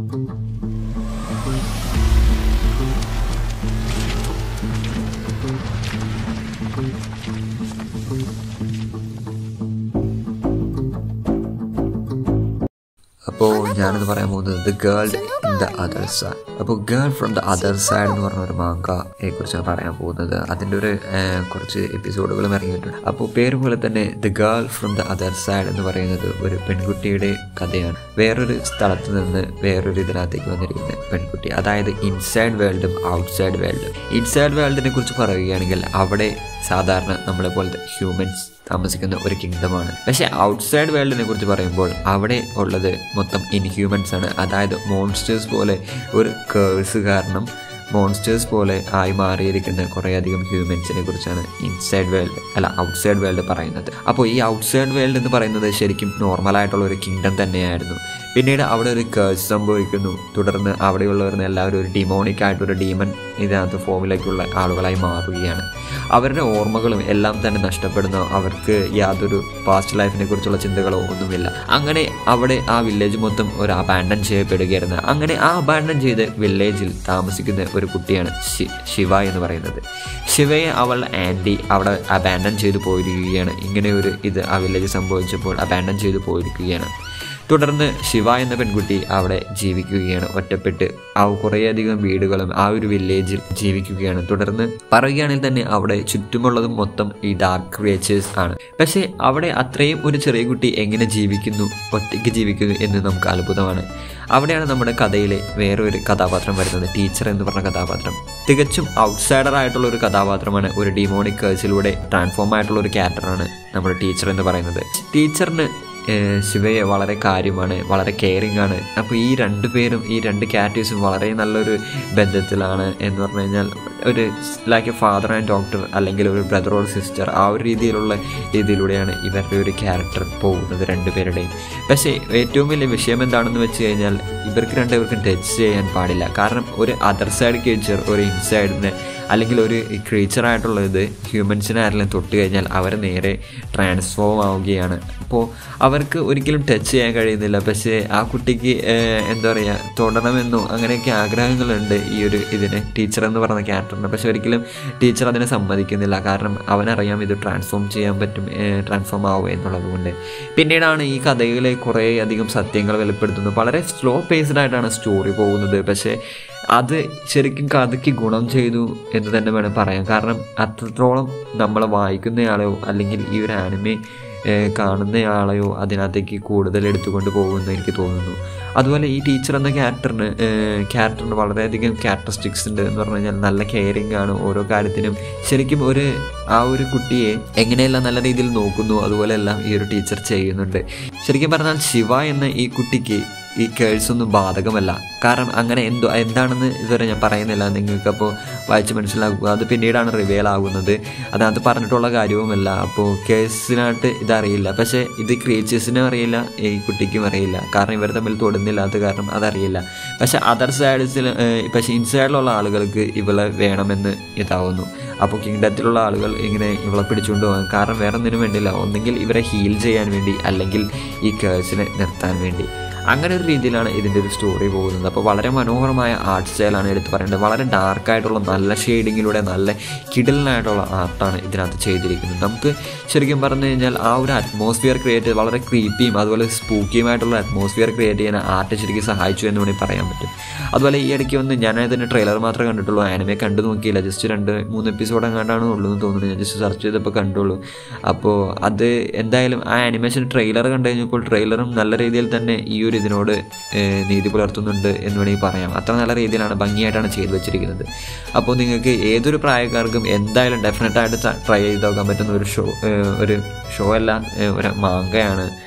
അപ്പോൾ ഞാനിന്ന് പറയാൻ പോകുന്നത് the girl in the other side അപ്പോൾ girl from the other side എന്ന് പറഞ്ഞ ഒരു മാങ്കയെ കുറിച്ചാണ് പറയാൻ പോകുന്നത് അതിൻ്റെ ഒരു ഏഹ്, കുറച്ച് എപ്പിസോഡുകളും ഇറങ്ങിയിട്ടുണ്ട് അപ്പോൾ പേര് പോലെ തന്നെ the girl from the other side എന്ന് പറയുന്നത് ഒരു പെൺകുട്ടിയുടെ കഥയാണ് വേറൊരു സ്ഥലത്ത് നിന്ന് വേറൊരു ഇതിനകത്തേക്ക് വന്നിരിക്കുന്ന പെൺകുട്ടി അതായത് ഇൻസൈഡ് വേൾഡും ഔട്ട്സൈഡ് വേൾഡും ഇൻസൈഡ് വേൾഡിനെ കുറിച്ച് പറയുകയാണെങ്കിൽ അവിടെ സാധാരണ നമ്മളെ പോലത്തെ ഹ്യൂമൻസ് താമസിക്കുന്ന ഒരു കിങ്ഡമാണ് പക്ഷേ ഔട്ട്സൈഡ് വേൾഡിനെ കുറിച്ച് പറയുമ്പോൾ അവിടെ ഉള്ളത് മൊത്തം ഇൻഹ്യൂമൻസ് ആണ് അതായത് മോൺസ്റ്റേഴ്സ് പോലെ ഒരു കേഴ്സ് കാരണം മോൺസ്റ്റേഴ്സ് പോലെ ആയി മാറിയിരിക്കുന്ന കുറേയധികം ഹ്യൂമൻസിനെ കുറിച്ചാണ് ഇൻസൈഡ് വേൾഡ് അല്ല ഔട്ട്സൈഡ് വേൾഡ് പറയുന്നത് അപ്പോൾ ഈ ഔട്ട്സൈഡ് വേൾഡ് എന്ന് പറയുന്നത് ശരിക്കും നോർമലായിട്ടുള്ള ഒരു കിങ്ഡം തന്നെയായിരുന്നു പിന്നീട് അവിടെ ഒരു കേഴ്സ് സംഭവിക്കുന്നു തുടർന്ന് അവിടെയുള്ളവരുന്ന എല്ലാവരും ഒരു ഡിമോണിക് ആയിട്ടൊരു ഡീമൺ ഇതിനകത്ത് ഫോമിലേക്കുള്ള ആളുകളായി മാറുകയാണ് അവരുടെ ഓർമ്മകളും എല്ലാം തന്നെ നഷ്ടപ്പെടുന്നു അവർക്ക് യാതൊരു പാസ്റ്റ് ലൈഫിനെ കുറിച്ചുള്ള ചിന്തകളോ ഒന്നുമില്ല അങ്ങനെ അവിടെ ആ വില്ലേജ് മൊത്തം ഒരു അബാൻഡൻ ചെയ്യപ്പെടുകയായിരുന്നു അങ്ങനെ ആ അബാൻഡൻ ചെയ്ത് വില്ലേജിൽ താമസിക്കുന്ന ഒരു കുട്ടിയാണ് ശി- ശിവ എന്ന് പറയുന്നത് ശിവയെ അവളുടെ ആൻറ്റി അവിടെ അബാൻഡൻ ചെയ്തു പോയിരിക്കുകയാണ് ഇങ്ങനെ ഒരു ഇത് ആ വില്ലേജ് സംഭവിച്ചപ്പോൾ അബാൻഡൻ ചെയ്തു പോയിരിക്കുകയാണ് തുടർന്ന് ശിവ എന്ന പെൺകുട്ടി അവിടെ ജീവിക്കുകയാണ് ഒറ്റപ്പെട്ട് ആ കുറേയധികം വീടുകളും ആ ഒരു വില്ലേജിൽ ജീവിക്കുകയാണ് തുടർന്ന് പറയുകയാണെങ്കിൽ തന്നെ അവിടെ ചുറ്റുമുള്ളതും മൊത്തം ഈ ഡാർക്ക് ക്രിയേച്ചേഴ്സ് ആണ് പക്ഷേ അവിടെ അത്രയും ഒരു ചെറിയ കുട്ടി എങ്ങനെ ജീവിക്കുന്നു ഒറ്റയ്ക്ക് ജീവിക്കുന്നു എന്ന് നമുക്ക് അത്ഭുതമാണ് അവിടെയാണ് നമ്മുടെ കഥയിലെ വേറൊരു കഥാപാത്രം വരുന്നത് ടീച്ചർ എന്ന് പറഞ്ഞ കഥാപാത്രം തികച്ചും ഔട്ട്സൈഡർ ആയിട്ടുള്ള ഒരു കഥാപാത്രമാണ് ഒരു ഡിമോണിക് കേഴ്സിലൂടെ ട്രാൻസ്ഫോം ആയിട്ടുള്ള ഒരു ക്യാരക്ടറാണ് നമ്മുടെ ടീച്ചർ എന്ന് പറയുന്നത് ടീച്ചറിന് ഏഹ് ശിവയെ വളരെ കാര്യമാണ് വളരെ കെയറിങ് ആണ് അപ്പോൾ ഈ രണ്ട് പേരും ഈ രണ്ട് ക്യാരക്ടേഴ്സും വളരെ നല്ലൊരു ബന്ധത്തിലാണ് എന്ന് പറഞ്ഞു കഴിഞ്ഞാൽ ഒരു like a father and doctor അല്ലെങ്കിൽ ഒരു ബ്രദർ ഓർ സിസ്റ്റർ ആ ഒരു രീതിയിലുള്ള രീതിയിലൂടെയാണ് ഇവരുടെ ഒരു ക്യാരക്ടർ പോകുന്നത് രണ്ടുപേരുടെയും പക്ഷേ ഏറ്റവും വലിയ വിഷയം എന്താണെന്ന് വെച്ച് കഴിഞ്ഞാൽ ഇവർക്ക് രണ്ടുപേർക്കും ടച്ച് ചെയ്യാൻ പാടില്ല കാരണം ഒരു അതർ സൈഡ് ക്രീച്ചർ ഒരു ഇൻസൈഡിനെ അല്ലെങ്കിൽ ഒരു ക്രീച്ചർ ആയിട്ടുള്ളത് ഹ്യൂമൻസിനെ ആരെങ്കിലും തൊട്ട് കഴിഞ്ഞാൽ അവർ നേരെ ട്രാൻസ്ഫോം ആവുകയാണ് അപ്പോൾ അവർക്ക് ഒരിക്കലും ടച്ച് ചെയ്യാൻ കഴിയുന്നില്ല പക്ഷേ ആ കുട്ടിക്ക് ഏഹ്, എന്താ പറയുക തൊടണമെന്നോ അങ്ങനെയൊക്കെ ആഗ്രഹങ്ങളുണ്ട് ഈ ഒരു ഇതിന് ടീച്ചർ എന്ന് പറയുന്ന ക്യാരക്ടറിന് പക്ഷെ ഒരിക്കലും ടീച്ചർ അതിനെ സമ്മതിക്കുന്നില്ല കാരണം അവനറിയാം ഇത് ട്രാൻസ്ഫോം ചെയ്യാൻ പറ്റും ട്രാൻസ്ഫോം ആവുക എന്നുള്ളത് കൊണ്ട് പിന്നീടാണ് ഈ കഥയിലെ കുറേ അധികം സത്യങ്ങൾ വെളിപ്പെടുത്തുന്നത് വളരെ സ്ലോ പേസ്ഡ് ആയിട്ടാണ് സ്റ്റോറി പോകുന്നത് പക്ഷേ അത് ശരിക്കും കഥയ്ക്ക് ഗുണം ചെയ്തു എന്ന് തന്നെ വേണം പറയാൻ കാരണം അത്രത്തോളം നമ്മളെ വായിക്കുന്നയാളെയോ അല്ലെങ്കിൽ ഈ ഒരു ആനിമെ ഏഹ്, കാണുന്നയാളെയോ അതിനകത്തേക്ക് കൂടുതൽ എടുത്തുകൊണ്ട് പോകുമെന്ന് എനിക്ക് തോന്നുന്നു അതുപോലെ ഈ ടീച്ചർ എന്ന ക്യാരക്ടറിന് ക്യാരക്ടറിന് വളരെയധികം ക്യാരക്ടറിസ്റ്റിക്സ് ഉണ്ട് എന്ന് പറഞ്ഞു കഴിഞ്ഞാൽ നല്ല കെയറിങ് ആണ് ഓരോ കാര്യത്തിനും ശരിക്കും ഒരു ആ ഒരു കുട്ടിയെ എങ്ങനെയെല്ലാം നല്ല രീതിയിൽ നോക്കുന്നു അതുപോലെയെല്ലാം ഈ ഒരു ടീച്ചർ ചെയ്യുന്നുണ്ട് ശരിക്കും പറഞ്ഞാൽ ശിവ എന്ന ഈ കുട്ടിക്ക് ഈ കേഴ്സ് ഒന്നും ബാധകമല്ല കാരണം അങ്ങനെ എന്തോ എന്താണെന്ന് ഇതുവരെ ഞാൻ പറയുന്നില്ല നിങ്ങൾക്കപ്പോൾ വായിച്ച് മനസ്സിലാക്കുക അത് പിന്നീടാണ് റിവെയിൽ ആകുന്നത് അതിനകത്ത് പറഞ്ഞിട്ടുള്ള കാര്യവുമല്ല അപ്പോൾ കേഴ്സിനായിട്ട് ഇതറിയില്ല പക്ഷേ ഇത് ക്രിയേച്ചേഴ്സിനും അറിയില്ല ഈ കുട്ടിക്കും അറിയില്ല കാരണം ഇവർ തമ്മിൽ തൊടുന്നില്ലാത്ത കാരണം അതറിയില്ല പക്ഷേ അതർ സൈഡ്സിൽ പക്ഷേ ഇൻസൈഡിലുള്ള ആളുകൾക്ക് ഇവളെ വേണമെന്ന് ഇതാവുന്നു അപ്പോൾ കിങ്ഡത്തിലുള്ള ആളുകൾ ഇങ്ങനെ ഇവളെ പിടിച്ചുകൊണ്ട് പോകാൻ കാരണം വേറെ ഒന്നിനും വേണ്ടിയില്ല ഒന്നെങ്കിൽ ഇവരെ ഹീൽ ചെയ്യാൻ വേണ്ടി അല്ലെങ്കിൽ ഈ കേഴ്സിനെ നിർത്താൻ വേണ്ടി അങ്ങനെ ഒരു രീതിയിലാണ് ഇതിൻ്റെ ഒരു സ്റ്റോറി പോകുന്നത് അപ്പോൾ വളരെ മനോഹരമായ ആർട്ട് സ്റ്റൈലാണ് എടുത്ത് പറയേണ്ടത് വളരെ ഡാർക്കായിട്ടുള്ള നല്ല ഷെയ്ഡിങ്ങിലൂടെ നല്ല കിടലിനായിട്ടുള്ള ആർട്ടാണ് ഇതിനകത്ത് ചെയ്തിരിക്കുന്നത് നമുക്ക് ശരിക്കും പറഞ്ഞു കഴിഞ്ഞാൽ ആ ഒരു അറ്റ്മോസ്ഫിയർ ക്രിയേറ്റ് ചെയ്ത് വളരെ ക്രീപ്പിയും അതുപോലെ സ്പൂക്കിയുമായിട്ടുള്ള അറ്റ്മോസ്ഫിയർ ക്രിയേറ്റ് ചെയ്യാൻ ആർട്ട് ശരിക്കും സഹായിച്ചു എന്ന് വേണമെങ്കിൽ പറയാൻ പറ്റും അതുപോലെ ഈ ഇടയ്ക്ക് വന്ന് ഞാൻ അതിൻ്റെ ട്രെയിലർ മാത്രമേ കണ്ടിട്ടുള്ളൂ ആനിമെ കണ്ടു നോക്കിയില്ല ജസ്റ്റ് രണ്ട് മൂന്ന് എപ്പിസോഡ് എങ്ങാണ്ടാണ് ഉള്ളൂ എന്ന് തോന്നുന്നു ഞാൻ ജസ്റ്റ് സെർച്ച് ചെയ്തപ്പോൾ കണ്ടുള്ളൂ അപ്പോൾ അത് എന്തായാലും ആ ആനിമേഷൻ ട്രെയിലർ കണ്ടു കഴിഞ്ഞപ്പോൾ ട്രെയിലറും നല്ല രീതിയിൽ തന്നെ ഈ ഒരു ഇതിനോട് ഏഹ്, നീതി പുലർത്തുന്നുണ്ട് എന്ന് വേണമെങ്കിൽ പറയാം അത്ര നല്ല രീതിയിലാണ് ഭംഗിയായിട്ടാണ് ചെയ്തു വെച്ചിരിക്കുന്നത് അപ്പോൾ നിങ്ങൾക്ക് ഏതൊരു പ്രായക്കാർക്കും എന്തായാലും ഡെഫിനറ്റായിട്ട് ട്രൈ ചെയ്ത് നോക്കാൻ പറ്റുന്ന ഒരു ഷോ ഒരു ഷോ അല്ല ഏഹ്, ഒരു മാങ്കയാണ്